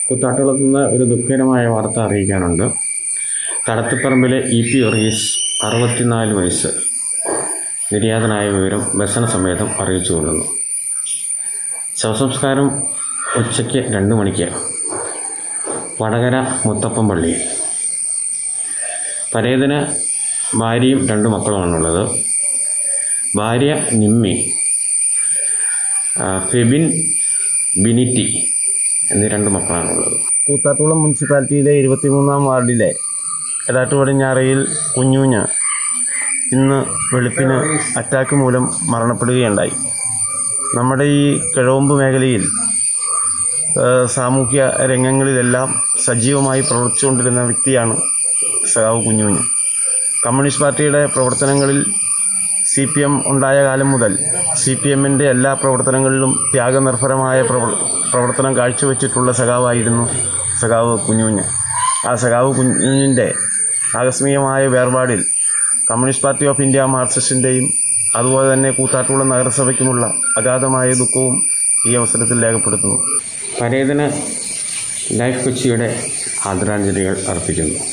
കുത്താട്ടുകുളത്ത് നിന്ന് ഒരു ദുഃഖകരമായ വാർത്ത അറിയിക്കാനുണ്ട് തടത്തിപ്പറമ്പിലെ ഇ പി വർഗീസ് അറുപത്തിനാല് വയസ്സ് നിര്യാതനായ വിവരം വ്യസന സമേതം അറിയിച്ചു കൊള്ളുന്നു ശവസംസ്കാരം ഉച്ചയ്ക്ക് രണ്ട് മണിക്ക് വടകര മുത്തപ്പൻ പള്ളി പരേതന് ഭാര്യയും രണ്ട് മക്കളുമാണുള്ളത് ഭാര്യ നിമ്മി ആ, ഫെബിൻ ബിനിറ്റി എന്നീ രണ്ട് മക്കളാണുള്ളത് കൂത്താട്ടുകുളം മുനിസിപ്പാലിറ്റിയിലെ ഇരുപത്തിമൂന്നാം വാർഡിലെ എടാട്ട് പടിഞ്ഞാറയിൽ കുഞ്ഞൂഞ്ഞ് ഇന്ന് വെളുപ്പിന് അറ്റാക്ക് മൂലം മരണപ്പെടുകയുണ്ടായി നമ്മുടെ ഈ കിഴവമ്പ് മേഖലയിൽ ആ, സാമൂഹ്യ രംഗങ്ങളിലെല്ലാം സജീവമായി പ്രവർത്തിച്ചുകൊണ്ടിരുന്ന വ്യക്തിയാണ് സഖാവ് കുഞ്ഞൂഞ്ഞ് കമ്മ്യൂണിസ്റ്റ് പാർട്ടിയുടെ പ്രവർത്തനങ്ങളിൽ സി പി എം ഉണ്ടായ കാലം മുതൽ സി പി എമ്മിൻ്റെ എല്ലാ പ്രവർത്തനങ്ങളിലും ത്യാഗനിർഭരമായ പ്രവർ- പ്രവർത്തനം കാഴ്ചവെച്ചിട്ടുള്ള സഖാവായിരുന്നു സഖാവ് കുഞ്ഞുഞ്ഞ് ആ സഖാവ് കുഞ്ഞുഞ്ഞിൻ്റെ ആകസ്മികമായ വേർപാടിൽ കമ്മ്യൂണിസ്റ്റ് പാർട്ടി ഓഫ് ഇന്ത്യ മാർക്സിസ്റ്റിൻ്റെയും അതുപോലെ തന്നെ കൂത്താട്ടുകുളം നഗരസഭയ്ക്കുമുള്ള അഗാധമായ ദുഃഖവും ഈ അവസരത്തിൽ രേഖപ്പെടുത്തുന്നു പരേതന് ലൈഫ് കൊച്ചിയുടെ ആദരാഞ്ജലികൾ അർപ്പിക്കുന്നു